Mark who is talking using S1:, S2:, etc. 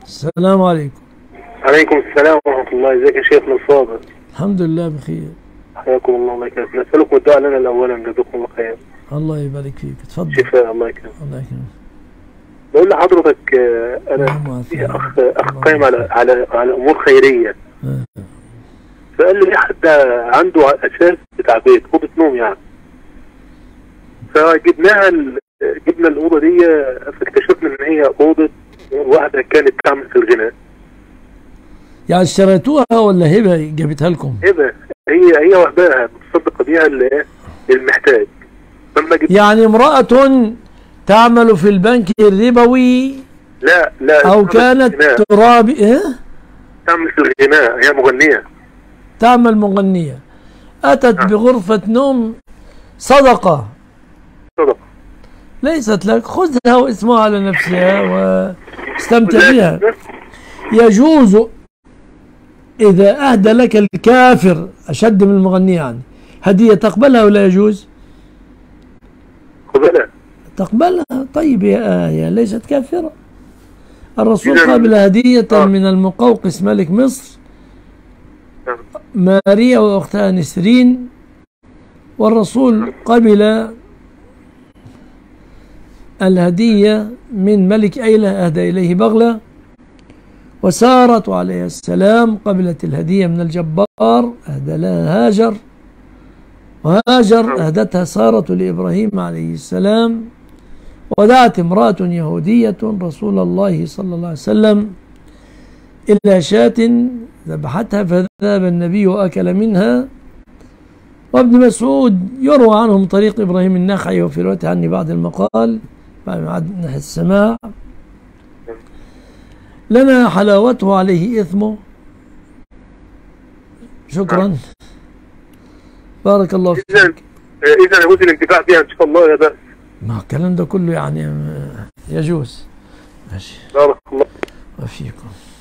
S1: السلام عليكم
S2: عليكم السلام ورحمة الله ازيك يا شيخنا الفاضل
S1: الحمد لله بخير
S2: حياكم الله الله يكرمك نسألكم الدعاء لنا أولا جزاكم الله خير
S1: الله يبارك فيك تفضل
S2: شفاء الله يكرمك
S1: الله يكرمك
S2: بقول لحضرتك آه، أنا
S1: اللهم
S2: في
S1: عافية.
S2: أخ أخ قايم على على على أمور خيرية
S1: آه.
S2: فقال لي حد عنده أساس بتاع بيت أوضة نوم يعني فجبناها ال- جبنا الأوضة دي فاكتشفنا إن هي أوضة واحدة كانت تعمل في الغناء
S1: يعني اشتريتوها ولا هبه جابتها لكم
S2: هبة هي هي وهباها متصدقة بيها ل- للمحتاج لما جبت
S1: يعني امرأة تعمل في البنك الربوي
S2: لا لا
S1: أو كانت
S2: الغناء.
S1: تراب إيه؟
S2: تعمل في الغناء هي مغنية
S1: تعمل مغنية أتت
S2: نعم.
S1: بغرفة نوم صدقة
S2: صدق
S1: ليست لك خذها واسمها على نفسها واستمتع بها يجوز إذا أهدى لك الكافر أشد من المغني يعني هدية تقبلها ولا يجوز
S2: قبلها
S1: تقبلها طيب يا آية ليست كافرة الرسول
S2: إذن-
S1: قبل هدية
S2: آه.
S1: من المقوقس ملك مصر
S2: نعم.
S1: ماريا وأختها نسرين والرسول قبل الهدية من ملك أيلة أهدى إليه بغلة وسارت عليه السلام قبلت الهدية من الجبار أهدى لها هاجر وهاجر أهدتها سارة لإبراهيم عليه السلام ودعت امرأة يهودية رسول الله صلى الله عليه وسلم إلى شاة ذبحتها فذهب النبي وأكل منها وابن مسعود يروى عنه من طريق إبراهيم النخعي وفي رواية عني بعد المقال بعد ناحية السماع لنا حلاوته عليه إثمه شكرا بارك الله
S2: إذا
S1: فيك
S2: إذا يجوز الانتفاع بها إن شاء الله يا بأس
S1: ما الكلام ده كله يعني آه، يجوز ماشي
S2: بارك الله
S1: وفيكم